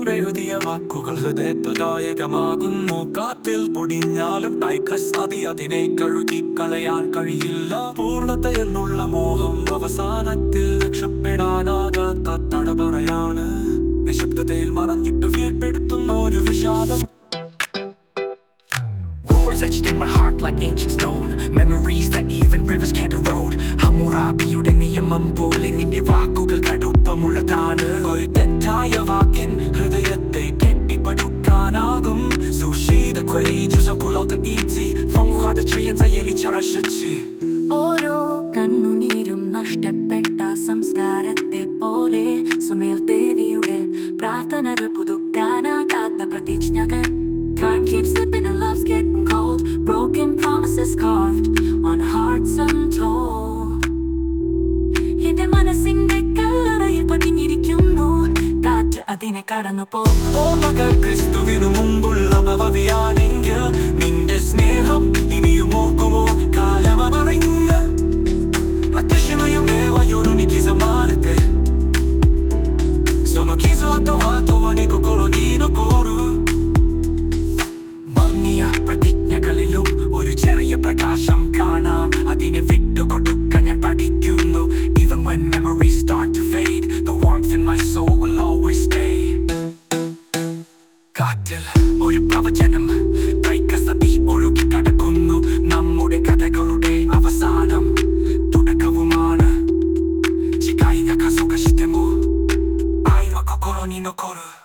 എഴുതിയ വാക്കുകൾ ഹൃദയപ്രദായകമാകുന്നു കാറ്റിൽ പൊടിഞ്ഞാലും ടൈക്കസ് അതി അതിനെ കഴുകിക്കളയാൻ കഴിയില്ല പൂർണ്ണതയെന്നുള്ള മോഹം അവസാനത്തിൽ രക്ഷപ്പെടാനാകാത്ത തടപറയാണ് നിശബ്ദതയിൽ മറഞ്ഞിട്ട് വീർപ്പെടുത്തുന്ന ഒരു വിഷാദം Words etched in my heart like ancient stone Memories that even rivers can't erode ഹമുറാബിയുടെ നിയമം പോലെ നിന്റെ വാക്കുകൾ കടുപ്പമുള്ളതാണ് ഒരു തെറ്റായ വാക്കിൻ ഹൃദയത്തെ കെട്ടിപ്പടുക്കാനാകും സുഷീത courageous pull out the easy 风化的誓言在夜里悄然拾起 ഓരോ കണ്ണുനീരും നഷ്ടപ്പെട്ട സംസ്കാരത്തെ പോലെ സുമേൽ ദേവിയുടെ പ്രാർത്ഥനകൾ പുതുക്കാനാകാത്ത പ്രതിജ്ഞകൾ Time keeps slipping and love's getting cold Broken promises carved on hearts untold എന്റെ മനസ്സിന്റെ കല്ലറയിൽ പതിഞ്ഞിരിക്കുന്നു കാറ്റ് അതിനെ കടന്നു പോ ഓർമ്മകൾ ക്രിസ്തുവിനു മുമ്പുള്ള ഭവതിയാണെങ്കിൽ നിന്റെ സ്നേഹം ഇനിയും ഓർക്കുമോ കാലമറിഞ്ഞ അത്യക്ഷമയും ദേവയോട് നിക്ക് സമാനത്തെ Sono chiso attovato ne kokoro ni nokoru മങ്ങിയ പ്രതിജ്ഞകളിലും ഒരു ചെറിയ പ്രകാശം കാണാം അതിനെ വിട്ടുകൊടുക്കാൻ ഞാൻ പഠിക്കുന്നു Even when memories start to fade The warmth in my soul will always stay കാറ്റിൽ ഒരു പ്രവചനം പ്രൈക്കസതി ഒഴുകി കടക്കുന്നു നമ്മുടെ കഥകളുടെ അവസാനം തുടക്കവുമാണ് ചികായിക കസുക ശിതമു ആയിവ കൊക്കോറോ ni nokoru